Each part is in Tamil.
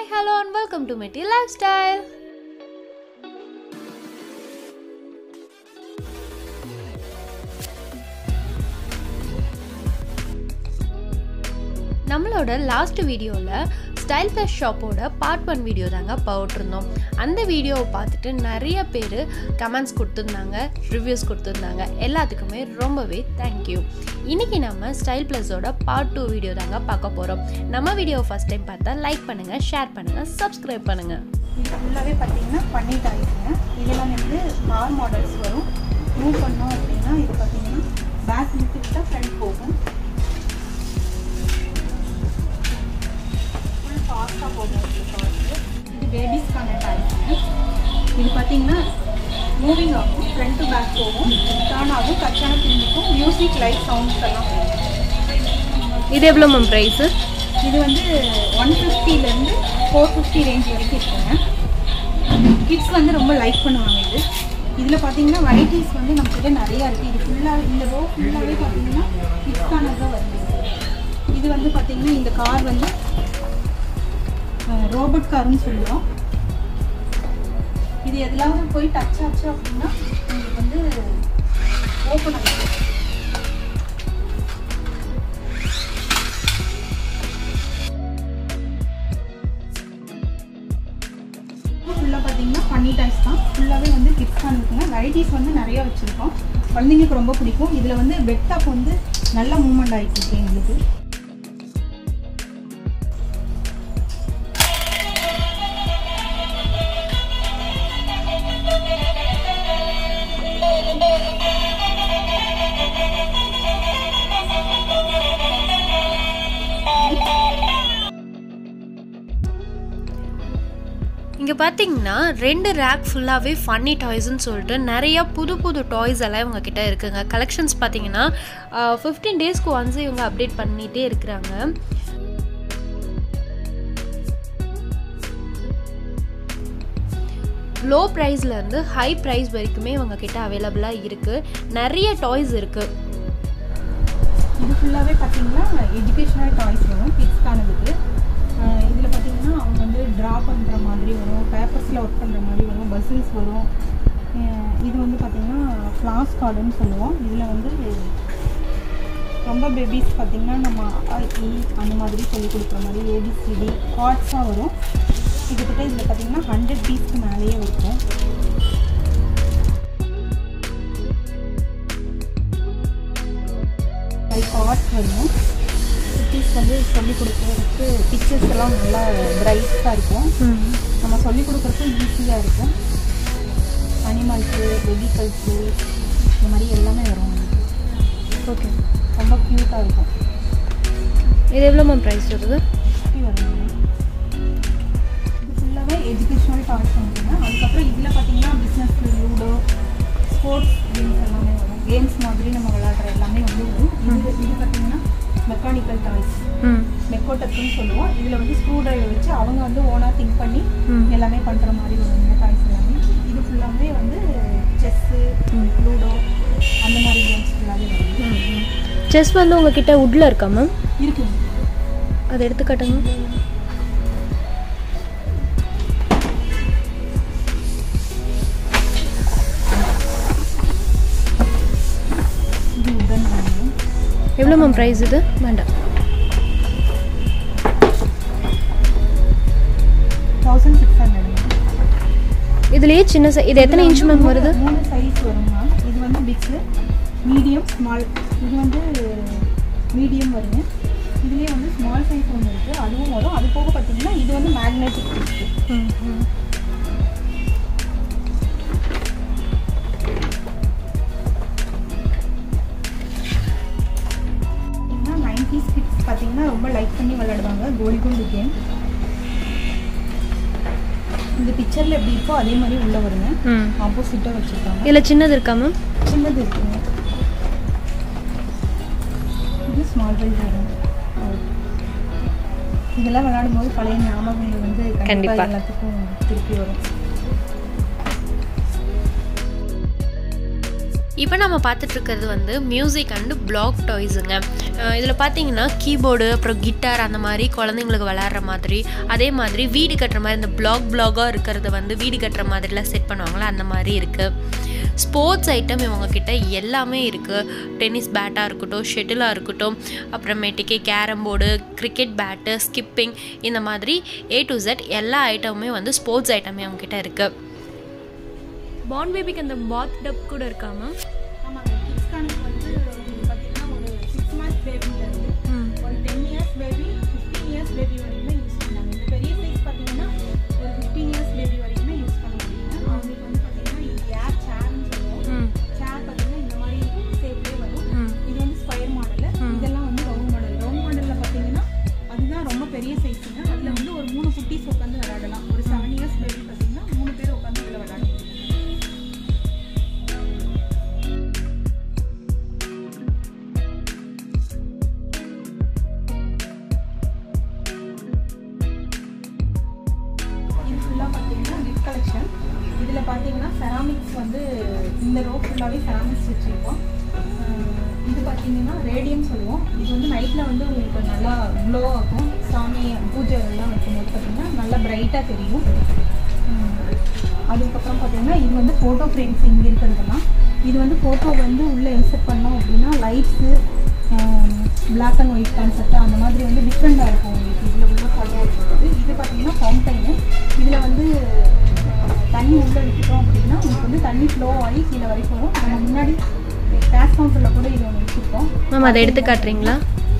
hello and welcome to Mitty Lifestyle. நம்மளோட லாஸ்ட் வீடியோவில் ஸ்டைல் ப்ளஸ் ஷாப்போட பார்ட் ஒன் வீடியோ தாங்க போட்டிருந்தோம் அந்த வீடியோவை பார்த்துட்டு நிறைய பேர் கமெண்ட்ஸ் கொடுத்துருந்தாங்க ரிவ்யூஸ் கொடுத்துருந்தாங்க எல்லாத்துக்குமே ரொம்பவே தேங்க்யூ இன்றைக்கி நம்ம ஸ்டைல் ப்ளஸோட பார்ட் டூ வீடியோ தாங்க பார்க்க போகிறோம் நம்ம வீடியோ ஃபஸ்ட் டைம் பார்த்தா லைக் பண்ணுங்கள் ஷேர் பண்ணுங்கள் சப்ஸ்கிரைப் பண்ணுங்கள் இது ஃபுல்லாகவே பார்த்தீங்கன்னா பன்னீர் ஆயிடுங்க இதெல்லாம் வந்து கார் மாடல்ஸ் வரும் மூவ் பண்ணோம் அப்படின்னா இது பார்த்தீங்கன்னா பேக் இழுத்துக்கிட்டா ஃப்ரண்ட் போகும் ஃபுல் ஃபாஸ்ட்டாக போகும் உங்களுக்கு கார்ஸு இது பேபிஸ்க்கான டைப்ஸுங்க இது பார்த்தீங்கன்னா மூவிங் ஆகும் ஃப்ரண்ட் டு பேக் போகும் டர்ன் ஆகும் டச்சான திரும்பிக்கும் மியூசிக் லைட் சவுண்ட்ஸ் எல்லாம் வரும். இது எவ்வளோ மேம் ப்ரைஸு இது வந்து ஒன் ஃபிஃப்டிலேருந்து ஃபோர் ஃபிஃப்டி ரேஞ்ச் வரைக்கும் இருக்குங்க கிட்ஸ் வந்து ரொம்ப லைக் பண்ணுவாங்க இது இதில் பார்த்தீங்கன்னா வெரைட்டிஸ் வந்து நம்மக்கிட்ட நிறையா இருக்குது இது ஃபுல்லாக இந்த ரோ ஃபுல்லாகவே பார்த்தீங்கன்னா கிட்ஸ்க்கானது தான் வருது இது வந்து பார்த்தீங்கன்னா இந்த கார் வந்து ரோபோட் கார்னு சொல்லுவோம் இது எதுலாவது போய் டச் ஆச்சு அப்படின்னா உங்களுக்கு வந்து ஓப்பன் ஆகிடும் ஃபுல்லாக பார்த்தீங்கன்னா பன்னி டைஸ் தான் ஃபுல்லாகவே வந்து கிட்ஸ் தான் இருக்குங்க வெரைட்டிஸ் வந்து நிறைய வச்சுருக்கோம் குழந்தைங்களுக்கு ரொம்ப பிடிக்கும் இதில் வந்து பெட் டாப் வந்து நல்ல மூவ்மெண்ட் ஆகிட்டு இருக்கு எங்களுக்கு இங்கே பார்த்தீங்கன்னா ரெண்டு ரேக் ஃபுல்லாகவே ஃபன்னி டாய்ஸ்னு சொல்லிட்டு நிறைய புது புது டாய்ஸ் எல்லாம் இவங்க கிட்ட இருக்குங்க கலெக்ஷன்ஸ் பார்த்தீங்கன்னா ஃபிஃப்டீன் டேஸ்க்கு ஒன்ஸ் இவங்க அப்டேட் பண்ணிகிட்டே இருக்கிறாங்க லோ ப்ரைஸ்லேருந்து ஹை ப்ரைஸ் வரைக்குமே இவங்க கிட்ட அவைலபிளாக இருக்குது நிறைய டாய்ஸ் இருக்குது இது ஃபுல்லாகவே பார்த்தீங்கன்னா எஜுகேஷனல் டாய்ஸ் வரும் கிட்ஸ்க்கானதுக்கு இதில் பார்த்தீங்கன்னா அவங்க வந்து ட்ரா பண்ணுற மாதிரி வரும் பேப்பர்ஸில் ஒர்க் பண்ணுற மாதிரி வரும் பஸ்ஸில்ஸ் வரும் அஹ் இது வந்து பார்த்தீங்கன்னா ஃப்ளாஸ் கார்டுன்னு சொல்லுவோம் இதில் வந்து ரொம்ப பேபிஸ் பார்த்தீங்கன்னா நம்ம அ, இ அந்த மாதிரி சொல்லி கொடுக்குற மாதிரி ஏபிசிடி கார்ட்ஸாக வரும் கிட்டத்தட்ட இதில் பார்த்தீங்கன்னா ஹண்ட்ரட் பீஸ்க்கு மேலேயே இருக்கும் லைக் ஆர்ட் வரும் குட்டீஸ் வந்து சொல்லிக் கொடுக்குறதுக்கு பிக்சர்ஸ் எல்லாம் நல்லா பிரைட்டாக இருக்கும் நம்ம சொல்லிக் கொடுக்குறதுக்கு ஈஸியாக இருக்கும் அனிமல்ஸு வெஹிக்கல்ஸு இந்த மாதிரி எல்லாமே வரும் ஓகே ரொம்ப க்யூட்டாக இருக்கும் இது எவ்வளோ மேம் ப்ரைஸ் வருது இப்படி வரும் இது ஃபுல்லாகவே எஜுகேஷ்னல் டாய்ஸ் வந்துங்க அதுக்கப்புறம் இதில் பார்த்தீங்கன்னா பிஸ்னஸ் லூடோ ஸ்போர்ட்ஸ் கேம்ஸ் எல்லாமே வரும் கேம்ஸ் மாதிரி நம்ம விளையாடுற எல்லாமே வந்து வரும் இது இது பார்த்தீங்கன்னா மெக்கானிக்கல் டாய்ஸ் ம் மெக்கோட்டக்குன்னு சொல்லுவோம் இதில் வந்து ஸ்க்ரூ டிரைவர் வச்சு அவங்க வந்து ஓனாக திங்க் பண்ணி ம். எல்லாமே பண்ணுற மாதிரி வருங்க டாய்ஸ் எல்லாமே இது ஃபுல்லாமே வந்து செஸ்ஸு லூடோ அந்த மாதிரி கேம்ஸ் ஃபுல்லாகவே வரும் செஸ் வந்து உங்ககிட்ட உட்டில் இருக்கா மேம் இருக்குங்க அதை எடுத்து காட்டுங்க இது உடன் வேணும் எவ்வளோ மேம் ப்ரைஸ் இது வேண்டாம் தௌசண்ட் சிக்ஸ் ஹண்ட்ரட் இதுலேயே சின்ன சை இது எத்தனை இன்ச் மேம் வருது மூணு சைஸ் வருங்க இது வந்து பிக்ஸு மீடியம் ஸ்மால் இது வந்து மீடியம் வருங்க இதுலேயே வந்து ஸ்மால் சைஸ் ஒன்று இருக்குது அதுவும் வரும் அது போக பார்த்தீங்கன்னா இது வந்து மேக்னெட்டிக் பிக்ஸு பார்த்தீங்கன்னா நைன்டிஸ் கிட்ஸ் பார்த்தீங்கன்னா ரொம்ப லைக் பண்ணி விளையாடுவாங்க கோலிகுண்டு கேம் இந்த பிக்சரில் எப்படி இருக்கோ அதே மாதிரி உள்ளே வருங்க ம் ஆப்போசிட்டாக வச்சுருக்காங்க இதில் சின்னது இருக்கா மேம் சின்னது இருக்குங்க இது ஸ்மால் சைஸ் வரும் இதெல்லாம் விளையாடும் போது பழைய ஞாபகங்கள் வந்து கண்டிப்பா. கண்டிப்பாக எல்லாத்துக்கும் திருப்பி வரும் இப்போ நம்ம பார்த்துட்டு இருக்கிறது வந்து மியூசிக் அண்டு பிளாக் டாய்ஸுங்க இதில் பார்த்தீங்கன்னா கீபோர்டு அப்புறம் கிட்டார் அந்த மாதிரி குழந்தைங்களுக்கு விளாட்ற மாதிரி அதே மாதிரி வீடு கட்டுற மாதிரி இந்த பிளாக் பிளாகாக இருக்கிறத வந்து வீடு கட்டுற மாதிரிலாம் செட் பண்ணுவாங்களா அந்த மாதிரி இருக்குது ஸ்போர்ட்ஸ் ஐட்டம் இவங்க கிட்ட எல்லாமே இருக்குது டென்னிஸ் பேட்டாக இருக்கட்டும் ஷெட்டிலாக இருக்கட்டும் அப்புறமேட்டுக்கு carrom board cricket bat skipping இந்த மாதிரி ஏ டு Z எல்லா ஐட்டமுமே வந்து ஸ்போர்ட்ஸ் ஐட்டமே அவங்க கிட்ட இருக்குது பாண்ட் பேபிக்கு அந்த பாத் டப் கூட இருக்காமா ஆமாங்க கிட்ஸ்கானுக்கு வந்து உங்களுக்கு பார்த்தீங்கன்னா ஒரு சிக்ஸ் மந்த்ஸ் பேபிலேருந்து ஒரு ten years baby fifteen years baby வரைக்குமே யூஸ் பண்ணாங்க இந்த பெரிய சைஸ் பார்த்தீங்கன்னா ஒரு ஃபிஃப்டீன் இயர்ஸ் பேபி வரைக்குமே யூஸ் பண்ண முடியுங்க அவங்களுக்கு வந்து பார்த்தீங்கன்னா இது ஏர் சேர்னு சொல்லுவோம் சேர் பார்த்தீங்கன்னா இந்த மாதிரி ஷேப்லேயே வரும் இது வந்து ஸ்கொயர் மாடல் இதெல்லாம் வந்து ரவுண்ட் மாடல் ரவுண்ட் மாடலில் பார்த்தீங்கன்னா அதுதான் ரொம்ப பெரிய சைஸுங்க அதில் வந்து ஒரு மூணு குட்டீஸ் உட்காந்து விளையாடலாம் ஒரு செவன் இயர்ஸ் பேபி பார்த்தீங்கன்னா மூணு பேர் உட்காந்து இதில் விளையாடலாம் இது ஃபுல்லாக பார்த்தீங்கன்னா கிஃப்ட் கலெக்ஷன் இதில் பார்த்தீங்கன்னா செராமிக்ஸ் வந்து இந்த ரோ ஃபுல்லாகவே செராமிக்ஸ் வச்சுருக்கோம் இது பார்த்தீங்கன்னா ரேடியம் சொல்லுவோம் இது வந்து நைட்டில் வந்து உங்களுக்கு நல்லா க்ளோ ஆகும் சாமி பூஜை எல்லாம் வைக்கும்போது பார்த்தீங்கன்னா நல்லா பிரைட்டாக தெரியும் உம், அதுக்கப்புறம் பார்த்தீங்கன்னா இது வந்து ஃபோட்டோ ஃப்ரேம்ஸ் இங்கே இருக்கிறதெல்லாம் இது வந்து ஃபோட்டோ வந்து உள்ளே இன்செர்ட் பண்ணோம் அப்படின்னா lights black and white concept அந்த மாதிரி வந்து டிஃப்ரெண்ட்டாக இருக்கும் உங்களுக்கு இதில் உள்ள ஃபோட்டோ இருக்கிறது இது பார்த்தீங்கன்னா ஃபவுண்டைனு இதில் வந்து அஹ், தண்ணி உள்ளே விட்டுட்டோம் அப்படின்னா உங்களுக்கு வந்து தண்ணி ஃப்ளோ ஆகி கீழே வரைக்கும் வரும் நம்ம முன்னாடி கேஷ் கவுண்டரில் கூட இது ஒன்று வச்சுருக்கோம் மேம் அதை எடுத்து காட்டுறீங்களா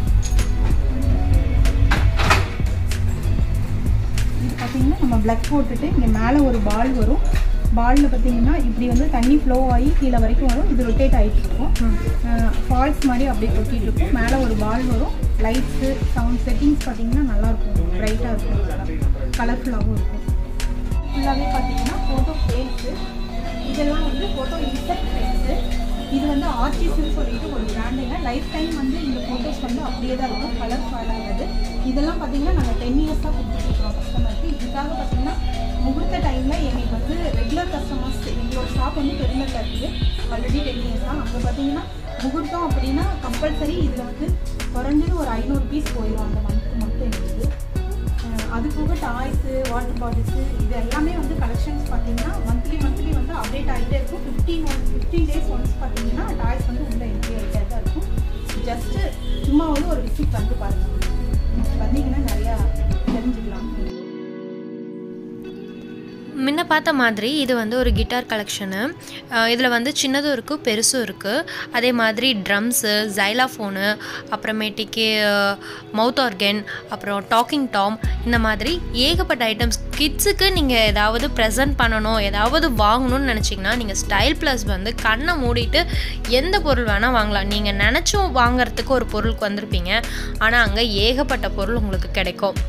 இது பார்த்தீங்கன்னா நம்ம பிளக் போட்டுட்டு இங்கே மேலே ஒரு பால் வரும் பாலில் பார்த்தீங்கன்னா இப்படி வந்து தண்ணி ஃப்ளோ ஆகி கீழே வரைக்கும் வரும் இது ரொட்டேட் ஆகிட்டு இருக்கும் ஃபால்ஸ் மாதிரி அப்படியே கொட்டிட்டு இருக்கும் மேலே ஒரு பால் வரும் லைட்ஸு சவுண்ட் செட்டிங்ஸ் பார்த்தீங்கன்னா நல்லாயிருக்கும் ப்ரைட்டாக இருக்கும் கலர்ஃபுல்லாகவும் இருக்கும் ஃபுல்லாகவே பார்த்தீங்கன்னா ஃபோட்டோ ஃப்ரேம்ஸு இதெல்லாம் வந்து ஃபோட்டோ இன்செக்ட் ஃப்ரேம்ஸு இது வந்து ஆர்டிஸ்ட்னு சொல்லிட்டு ஒரு பிராண்டுங்க லைஃப் டைம் வந்து இந்த ஃபோட்டோஸ் வந்து அப்படியே தான் இருக்கும் கலர் ஃபால் ஆகாது இதெல்லாம் பார்த்தீங்கன்னா நாங்கள் டென் இயர்ஸாக கொடுத்துட்ருக்கோம் கஸ்டமருக்கு இதுக்காக பார்த்தீங்கன்னா முகூர்த்த டைமில் எங்களுக்கு வந்து ரெகுலர் கஸ்டமர்ஸ் எங்களோட ஷாப் வந்து பெருமையில் இருக்குது ஆல்ரெடி டென் இயர்ஸ் தான் அங்கே பார்த்தீங்கன்னா முகூர்த்தம் அப்படின்னா கம்பல்சரி இதில் வந்து குறைஞ்சது ஒரு ஐநூறு பீஸ் போயிடும் அந்த மந்த் மட்டும் எங்களுக்கு அஹ் அது போக டாய்ஸு வாட்டர் பாட்டில்ஸு இது எல்லாமே வந்து கலெக்ஷன்ஸ் பார்த்தீங்கன்னா மந்த்லி மந்த்லி வந்து அப்டேட் ஆகிட்டே இருக்கும் fifteen one fifteen days once பார்த்தீங்கன்னா டாய்ஸ் வந்து உள்ள என்ட்ரி ஆகிட்டே தான் இருக்கும் ஜஸ்ட்டு சும்மா வந்து ஒரு விசிட் வந்து பாருங்கள் வந்தீங்கன்னா நிறையா தெரிஞ்சுக்கலாம் முன்ன பார்த்த மாதிரி இது வந்து ஒரு கிட்டார் கலெக்ஷனு இதில் வந்து சின்னதும் இருக்குது பெருசும் இருக்குது அதே மாதிரி ட்ரம்ஸு ஜைலாஃபோனு அப்புறமேட்டிக்கு மவுத் ஆர்கன் அப்புறம் டாக்கிங் டாம் இந்த மாதிரி ஏகப்பட்ட ஐட்டம்ஸ் கிட்ஸுக்கு நீங்கள் ஏதாவது ப்ரெசென்ட் பண்ணணும் ஏதாவது வாங்கணும்னு நினச்சிங்கன்னா நீங்கள் ஸ்டைல் ப்ளஸ் வந்து கண்ணை மூடிட்டு எந்த பொருள் வேணால் வாங்கலாம் நீங்கள் நினச்சும் வாங்குறதுக்கு ஒரு பொருளுக்கு வந்திருப்பீங்க ஆனால் அங்கே ஏகப்பட்ட பொருள் உங்களுக்கு கிடைக்கும்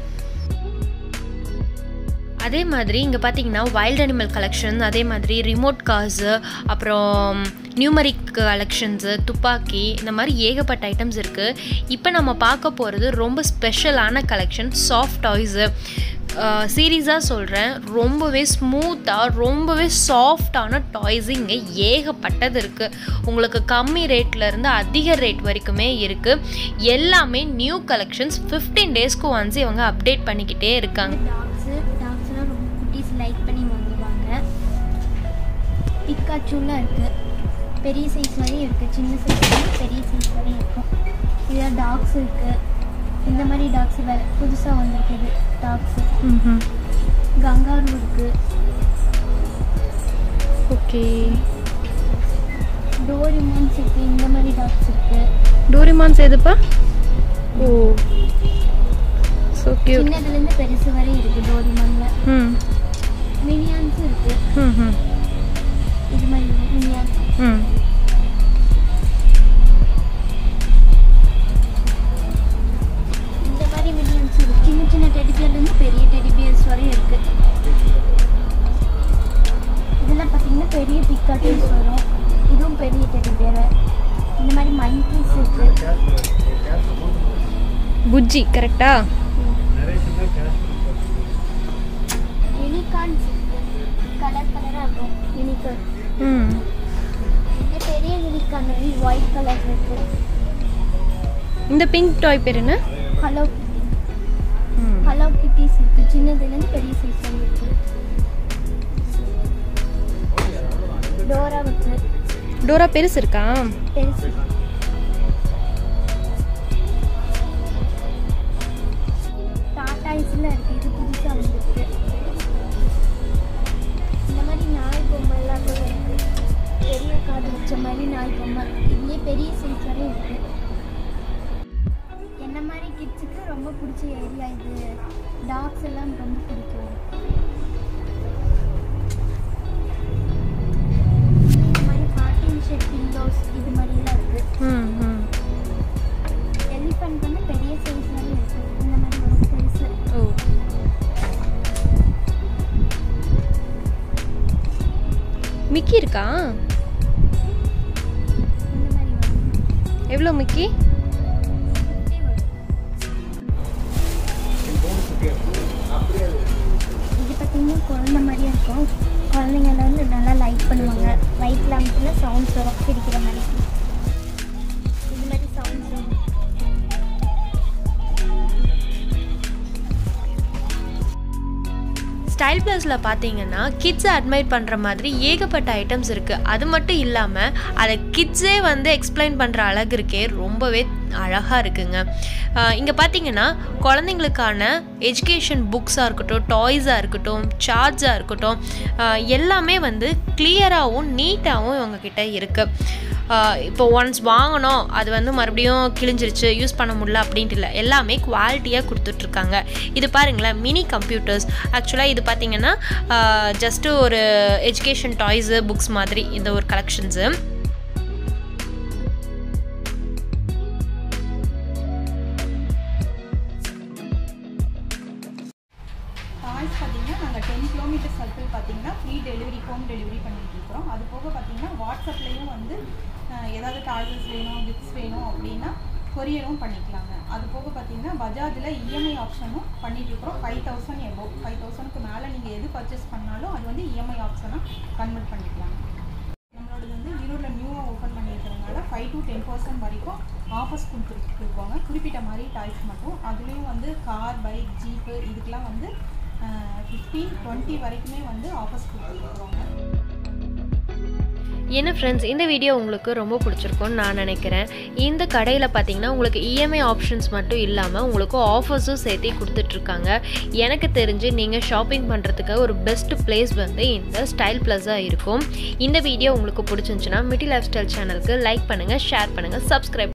அதே மாதிரி இங்கே பார்த்தீங்கன்னா வைல்ட் அனிமல் கலெக்ஷன் அதே மாதிரி ரிமோட் கார்ஸு அப்புறம் நியூமரிக் கலெக்ஷன்ஸு துப்பாக்கி இந்த மாதிரி ஏகப்பட்ட ஐட்டம்ஸ் இருக்குது இப்போ நம்ம பார்க்க போகிறது ரொம்ப ஸ்பெஷலான கலெக்ஷன் சாஃப்ட் டாய்ஸு சீரியஸாக சொல்கிறேன் ரொம்பவே ஸ்மூத்தாக ரொம்பவே சாஃப்டான டாய்ஸ் இங்கே ஏகப்பட்டது இருக்குது உங்களுக்கு கம்மி ரேட்லேருந்து அதிக ரேட் வரைக்குமே இருக்குது எல்லாமே நியூ கலெக்ஷன்ஸ் ஃபிஃப்டீன் டேஸ்க்கு ஒன்ஸ் இவங்க அப்டேட் பண்ணிக்கிட்டே இருக்காங்க டாக்ஸு டாக்ஸ்லாம் ரொம்ப குட்டீஸ் லைக் பண்ணி வாங்குவாங்க பிக்காச்சூலாம் இருக்குது பெரிய சைஸ் வரையும் இருக்குது சின்ன சைஸ் பெரிய சைஸ் வரையும் இருக்கும் இதில் டாக்ஸ் இருக்குது இந்த மாதிரி டாக்ஸ் வேறு புதுசாக வந்திருக்குது டாக்ஸு கங்காரு இருக்குது ஓகே டோரிமான்ஸ் இருக்குது இந்த மாதிரி டாக்ஸ் இருக்குது டோரிமான்ஸ் எதுப்பா ஓ ஸோ கியூட் சின்னதுலேருந்து பெருசு வரை இருக்குது டோரிமானில் ம் மினியான்ஸும் இருக்குது ம் ம் இது மாதிரி மினியான்ஸ் ம் இந்த மாதிரி மினியன்ஸ் இருக்கு சின்ன சின்ன டெடிபியர்லேருந்து பெரிய டெடிபியர்ஸ் வரையும் இருக்கு இதெல்லாம் பார்த்தீங்கன்னா பெரிய பிக்காட்டூஸ் வரும் இதுவும் பெரிய டெடிபியர் இந்த மாதிரி மங்கீஸ் இருக்கு புஜ்ஜி கரெக்டா யூனிகார்ன்ஸ் இருக்கு கலர் கலராக இருக்கும் யூனிகார்ன் ம் இந்த பெரிய இந்த பிங்க் டாய் பேர் என்ன ஹலோ ஹலோ கிட்டிஸ் இருக்கு சின்னதுலேருந்து பெரிய சைஸ் வரை இருக்கு டோரா இருக்கு டோரா பெருசு இருக்கா பெருசு டாட்டாய்ஸில் இருக்கு இது புதுசாக வந்துருக்கு இந்த மாதிரி நாய் பொம்மைலாம் கூட இருக்கு பெரிய காது வச்ச மாதிரி நாய் பொம்மை இதுலேயே பெரிய சைஸ் வரை இருக்கு என்ன மாதிரி கிட்ஸுக்கு ரொம்ப பிடிச்ச ஏரியா இது டாக்ஸ் எல்லாம் ரொம்ப பிடிக்கும் இந்த மாதிரி கார்ட்டூன் ஷெட் விண்டோஸ் இது மாதிரிலாம் இருக்கு ம் ம் எலிஃபண்ட் வந்து பெரிய சைஸ் மாதிரி இருக்கு இந்த மாதிரி ஒரு பெருசு ஓ மிக்கி இருக்கா இந்த மாதிரி வரும் எவ்வளோ மிக்கி இது பார்த்தீங்கன்னா குழந்தை மாதிரியே இருக்கும் குழந்தைங்க வந்து நல்லா லைக் பண்ணுவாங்க லைட் லேம்பில் சவுண்ட்ஸ் வரும் பிடிக்கிற மாதிரி இது மாதிரி சவுண்ட்ஸ் வரும் ஸ்டைல் ப்ளஸில் பார்த்தீங்கன்னா கிட்ஸை அட்மைட் பண்ணுற மாதிரி ஏகப்பட்ட ஐட்டம்ஸ் இருக்குது அது மட்டும் இல்லாமல் அதை கிட்ஸே வந்து எக்ஸ்பிளைன் பண்ணுற அழகு இருக்கே ரொம்பவே அழகாக இருக்குங்க இங்கே பார்த்தீங்கன்னா குழந்தைங்களுக்கான எஜுகேஷன் புக்ஸாக இருக்கட்டும் டாய்ஸாக இருக்கட்டும் சார்ஜாக இருக்கட்டும் ஆஹ் எல்லாமே வந்து கிளியராகவும் நீட்டாகவும் இவங்கக்கிட்ட இருக்குது இப்போ ஒன்ஸ் வாங்கினோம் அது வந்து மறுபடியும் கிழிஞ்சிருச்சு யூஸ் பண்ண முடியல அப்படின்ட்டு இல்லை எல்லாமே குவாலிட்டியாக கொடுத்துட்ருக்காங்க இது பாருங்களேன் மினி கம்ப்யூட்டர்ஸ் ஆக்சுவலாக இது பார்த்தீங்கன்னா ஜஸ்ட்டு ஒரு எஜுகேஷன் டாய்ஸு புக்ஸ் மாதிரி இந்த ஒரு கலெக்ஷன்ஸு டாய்ஸ் பார்த்தீங்கன்னா நாங்கள் டென் கிலோமீட்டர் சர்க்கிள் பார்த்தீங்கன்னா ஃப்ரீ டெலிவரி ஹோம் டெலிவரி பண்ணிட்டு இருக்கிறோம் அது போக பார்த்தீங்கன்னா வாட்ஸ்அப்லேயும் வந்து அஹ், ஏதாவது டாய்ஸஸ் வேணும் கிஃப்ட்ஸ் வேணும் அப்படின்னா கொரியரும் பண்ணிக்கலாங்க அது போக பார்த்தீங்கன்னா பஜாஜில் இஎம்ஐ ஆப்ஷனும் பண்ணிட்டு இருக்கிறோம் ஃபைவ் தௌசண்ட் எபோ ஃபைவ் தௌசண்ட்க்கு மேலே நீங்கள் எது பர்ச்சேஸ் பண்ணாலும் அது வந்து இஎம்ஐ ஆப்ஷனாக கன்வெர்ட் பண்ணிக்கலாம் நம்மளோடது வந்து ஈரோடில் நியூவாக ஓப்பன் பண்ணியிருக்கிறதுனால ஃபைவ் டு டென் பர்சன்ட் வரைக்கும் ஆஃபர்ஸ் கொடுத்துருக்கோங்க குறிப்பிட்ட மாதிரி டாய்ஸ் மட்டும் அதுலேயும் வந்து கார் பைக் ஜீப்பு இதுக்கெலாம் வந்து ஃபிஃப்டீன் டுவெண்ட்டி வரைக்குமே வந்து ஆஃபர்ஸ் கொடுத்துருக்குறோங்க என்ன ஃப்ரெண்ட்ஸ் இந்த வீடியோ உங்களுக்கு ரொம்ப பிடிச்சிருக்கும்னு நான் நினைக்கிறேன் இந்த கடையில் பார்த்தீங்கன்னா உங்களுக்கு இஎம்ஐ ஆப்ஷன்ஸ் மட்டும் இல்லாமல் உங்களுக்கு ஆஃபர்ஸும் சேர்த்தே கொடுத்துட்ருக்காங்க எனக்கு தெரிஞ்சு நீங்கள் ஷாப்பிங் பண்ணுறதுக்கு ஒரு பெஸ்ட் பிளேஸ் வந்து இந்த ஸ்டைல் ப்ளஸாக இருக்கும் இந்த வீடியோ உங்களுக்கு பிடிச்சிருந்துச்சுன்னா மிட்டி லைஃப் ஸ்டைல் சேனலுக்கு லைக் பண்ணுங்கள் ஷேர் பண்ணுங்கள் சப்ஸ்கிரைப்